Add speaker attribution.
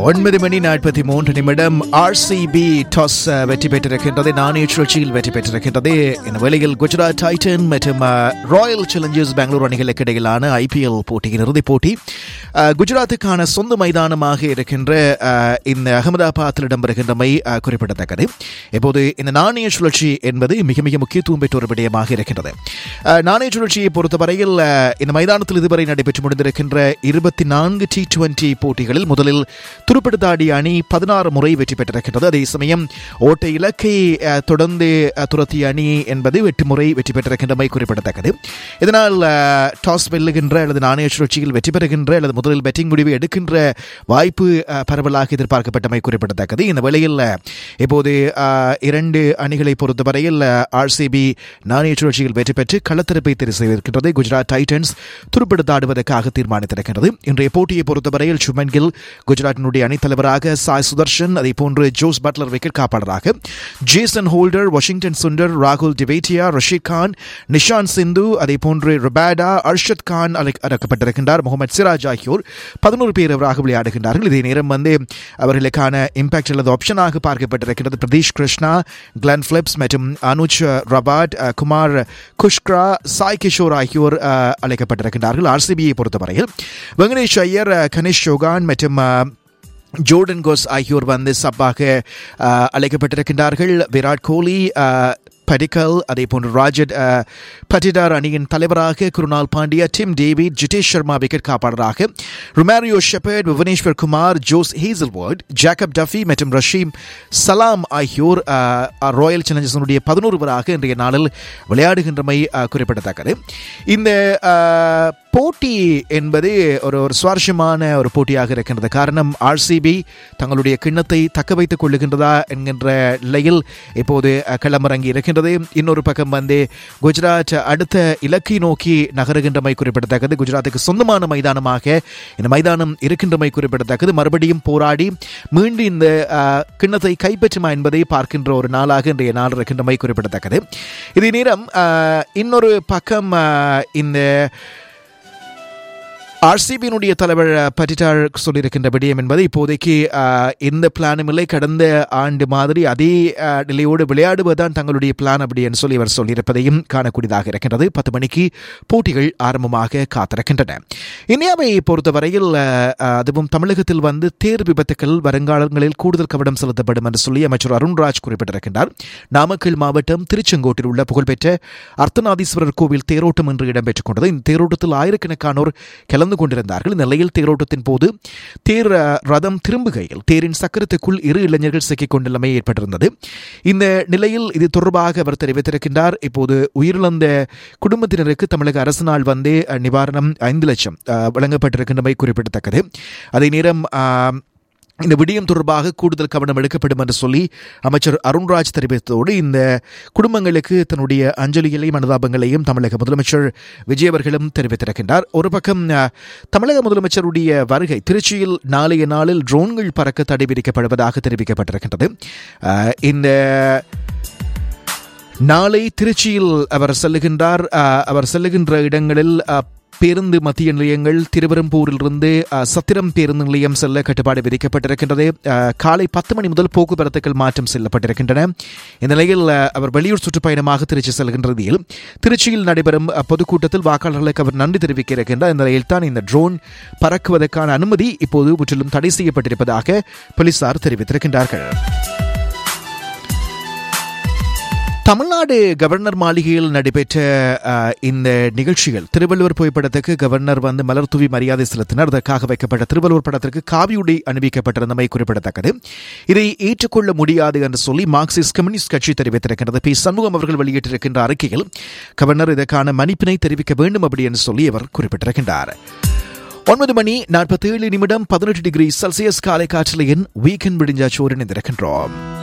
Speaker 1: ஒன்பது மணி நாற்பத்தி மூன்று நிமிடம் ஆர்சிபி டாஸ் அஹ், வெற்றி பெற்றிருக்கின்றது நாணய சுழற்சியில் வெற்றி பெற்றிருக்கின்றது இந்த வேளையில் குஜராத் டைட்டன் மற்றும் அஹ், ராயல் சேலஞ்சர்ஸ் பெங்களூர் அணிகளுக்கு இடையிலான ஐபிஎல் போட்டியின் இறுதிப் போட்டி அஹ், குஜராத்துக்கான சொந்த மைதானமாக இருக்கின்ற அஹ், இந்த அகமதாபாத்தில் இடம்பெறுகின்றமை அஹ், குறிப்பிடத்தக்கது இப்போது இந்த நாணய சுழற்சி என்பது மிக மிக முக்கியத்துவம் பெற்ற ஒரு விடயமாக இருக்கின்றது அஹ், நாணய சுழற்சியை பொறுத்தவரையில் அஹ், இந்த மைதானத்தில் இதுவரை நடைபெற்று முடிந்திருக்கின்ற இருபத்தி நான்கு டி டுவெண்டி போட்டிகளில் முதலில் துருப்படுத்தாடி அணி பதினாறு முறை வெற்றி பெற்றிருக்கின்றது அதே சமயம் ஓட்ட இலக்கை அஹ், தொடர்ந்து அஹ், துரத்திய அணி என்பது எட்டு முறை வெற்றி பெற்றிருக்கின்றமை குறிப்பிடத்தக்கது இதனால் அஹ், டாஸ் வெல்லுகின்ற அல்லது நாணய சுழற்சியில் வெற்றி பெறுகின்ற அல்லது முதலில் பேட்டிங் முடிவை எடுக்கின்ற வாய்ப்பு அஹ், பரவலாக எதிர்பார்க்கப்பட்டமை குறிப்பிடத்தக்கது இந்த வேளையில் அஹ், இப்போது அஹ், இரண்டு அணிகளை பொறுத்தவரையில் ஆர்சிபி நாணய சுழற்சியில் வெற்றி பெற்று களத்திருப்பை தெரிவு செய்திருக்கின்றது குஜராத் டைட்டன்ஸ் துருப்படுத்தாடுவதற்காக தீர்மானித்திருக்கிறது இன்றைய போட்டியை பொறுத்தவரையில் சுமன் கில் குஜராத்தினுடைய அணித்தலைவராக சாய் சுதர்ஷன் அதே போன்று ஜோஸ் பட்லர் விக்கெட் காப்பாளராக ஜேசன் ஹோல்டர் வாஷிங்டன் சுண்டர் ராகுல் டிவேட்டியா ரஷீத் கான் நிஷாந்த் சிந்து அதே போன்று ருபேடா அர்ஷத் கான் அழைக்க- அழைக்கப்பட்டிருக்கின்றார் முகமது சிராஜ் ஆகியோர் பதினோரு பேர் அவராக விளையாடுகின்றார்கள் இதே நேரம் வந்து அவர்களுக்கான இம்பாக்ட் அல்லது ஆப்ஷனாக பார்க்கப்பட்டிருக்கிறது பிரதீஷ் கிருஷ்ணா கிளன் பிலிப்ஸ் மற்றும் அனுஜ் ரபாட் அஹ், குமார் குஷ்க்ரா சாய் கிஷோர் ஆகியோர் அஹ், அழைக்கப்பட்டிருக்கின்றார்கள் ஆர்சிபியை பொறுத்தவரையில் வெங்கடேஷ் ஐயர் அஹ், கணேஷ் சௌகான் மற்றும் அஹ், ஜோர்டன் கோஸ் ஆகியோர் வந்து சப்பாக அஹ், அழைக்கப்பட்டிருக்கின்றார்கள் விராட் கோலி அஹ், படிக்கல் அதே போன்று ராஜட் அஹ், பட்டிடார் அணியின் தலைவராக Krunal Pandya Tim David Jitesh Sharma wicket காப்பாளராக Romario Shepherd Bhuvneshwar Kumar Josh Hazlewood Jacob Duffy மற்றும் ரஷீம் சலாம் ஆகியோர் அஹ், ராயல் சேலஞ்சர்ஸினுடைய பதினோருவராக இன்றைய நாளில் விளையாடுகின்றமை அஹ், குறிப்பிடத்தக்கது இந்த அஹ், போட்டி என்பது ஒரு ஒரு சுவாரஸ்யமான ஒரு போட்டியாக இருக்கின்றது காரணம் ஆர்சிபி தங்களுடைய கிண்ணத்தை தக்க வைத்துக் கொள்ளுகின்றதா என்கின்ற நிலையில் இப்போது அஹ், களமிறங்கி இருக்கின்றது இன்னொரு பக்கம் வந்து குஜராத் அடுத்த இலக்கை நோக்கி நகருகின்றமை குறிப்பிடத்தக்கது குஜராத்துக்கு சொந்தமான மைதானமாக இந்த மைதானம் இருக்கின்றமை குறிப்பிடத்தக்கது மறுபடியும் போராடி மீண்டும் இந்த அஹ், கிண்ணத்தை கைப்பற்றுமா என்பதை பார்க்கின்ற ஒரு நாளாக இன்றைய நாள் இருக்கின்றமை குறிப்பிடத்தக்கது இதே நேரம் அஹ், இன்னொரு பக்கம் அஹ், இந்த ஆர்சிபியினுடைய தலைவர் அஹ், பட்டிட்டார் சொல்லியிருக்கின்ற விடயம் என்பது இப்போதைக்கு அஹ், எந்த பிளானும் இல்லை கடந்த ஆண்டு மாதிரி அதே அஹ், நிலையோடு விளையாடுவதுதான் தங்களுடைய பிளான் அப்படி என்று சொல்லி அவர் சொல்லியிருப்பதையும் காணக்கூடியதாக இருக்கின்றது பத்து மணிக்கு போட்டிகள் ஆரம்பமாக காத்திருக்கின்றன இந்தியாவை பொறுத்தவரையில் அஹ், அஹ், அதுவும் தமிழகத்தில் வந்து தேர் விபத்துக்கள் வருங்காலங்களில் கூடுதல் கவனம் செலுத்தப்படும் என்று சொல்லி அமைச்சர் அருண்ராஜ் குறிப்பிட்டிருக்கின்றார் நாமக்கல் மாவட்டம் திருச்செங்கோட்டில் உள்ள புகழ்பெற்ற அர்த்தநாதீஸ்வரர் கோவில் தேரோட்டம் என்று இடம்பெற்றுக் கொண்டது இந்த தேரோட்டத்தில் ஆயிரக்கணக்கானோர் கலந்து கொண்டிருந்தார்கள் இந்த நிலையில் தேரோட்டத்தின் போது தேர் அஹ், ரதம் திரும்புகையில் தேரின் சக்கரத்துக்குள் இரு இளைஞர்கள் சிக்கிக் கொண்டுள்ளமை ஏற்பட்டிருந்தது இந்த நிலையில் இது தொடர்பாக அவர் தெரிவித்திருக்கின்றார் இப்போது உயிரிழந்த குடும்பத்தினருக்கு தமிழக அரசினால் வந்து அஹ், நிவாரணம் ஐந்து லட்சம் அஹ், வழங்கப்பட்டிருக்கின்றமை குறிப்பிடத்தக்கது அதே நேரம் அஹ், இந்த விடயம் தொடர்பாக கூடுதல் கவனம் எடுக்கப்படும் என்று சொல்லி அமைச்சர் அருண்ராஜ் தெரிவித்ததோடு இந்த குடும்பங்களுக்கு தன்னுடைய அஞ்சலிகளையும் அனுதாபங்களையும் தமிழக முதலமைச்சர் விஜய் அவர்களும் தெரிவித்திருக்கின்றார் ஒரு பக்கம் அஹ், தமிழக முதலமைச்சருடைய வருகை திருச்சியில் நாளைய நாளில் ட்ரோன்கள் பறக்க தடை விதிக்கப்படுவதாக தெரிவிக்கப்பட்டிருக்கின்றது அஹ், இந்த நாளை திருச்சியில் அவர் செல்லுகின்றார் அஹ், அவர் செல்லுகின்ற இடங்களில் அஹ், பேருந்து மத்திய நிலையங்கள் திருவெரும்பூரிலிருந்து அஹ், சத்திரம் பேருந்து நிலையம் செல்ல கட்டுப்பாடு விதிக்கப்பட்டிருக்கின்றது அஹ், காலை பத்து மணி முதல் போக்குவரத்துகள் மாற்றம் செல்லப்பட்டிருக்கின்றன இந்த நிலையில் அஹ், அவர் வெளியூர் சுற்றுப்பயணமாக திருச்சி செல்கின்றதில் திருச்சியில் நடைபெறும் அஹ், பொதுக்கூட்டத்தில் வாக்காளர்களுக்கு அவர் நன்றி தெரிவிக்க இருக்கின்றார் இந்த நிலையில் தான் இந்த ட்ரோன் பறக்குவதற்கான அனுமதி இப்போது முற்றிலும் தடை செய்யப்பட்டிருப்பதாக போலீசார் தெரிவித்திருக்கின்றார்கள் தமிழ்நாடு கவர்னர் மாளிகையில் நடைபெற்ற அஹ், இந்த நிகழ்ச்சியில் திருவள்ளுவர் புகைப்படத்துக்கு கவர்னர் வந்து மலர் தூவி மரியாதை செலுத்தினார் அதற்காக வைக்கப்பட்ட திருவள்ளுவர் படத்திற்கு காவியுடை அணிவிக்கப்பட்டிருந்தமை குறிப்பிடத்தக்கது இதை ஏற்றுக்கொள்ள முடியாது என்று சொல்லி மார்க்சிஸ்ட் கம்யூனிஸ்ட் கட்சி தெரிவித்திருக்கிறது பி சண்முகம் அவர்கள் வெளியிட்டிருக்கின்ற அறிக்கையில் கவர்னர் இதற்கான மன்னிப்பினை தெரிவிக்க வேண்டும் அப்படி என்று சொல்லி அவர் குறிப்பிட்டிருக்கின்றார் ஒன்பது மணி நாற்பத்தி ஏழு நிமிடம் பதினெட்டு டிகிரி செல்சியஸ் காலை காற்றலையின் வீக்கெண்ட் விடிஞ்சாச்சோர் இணைந்திருக்கின்றோம்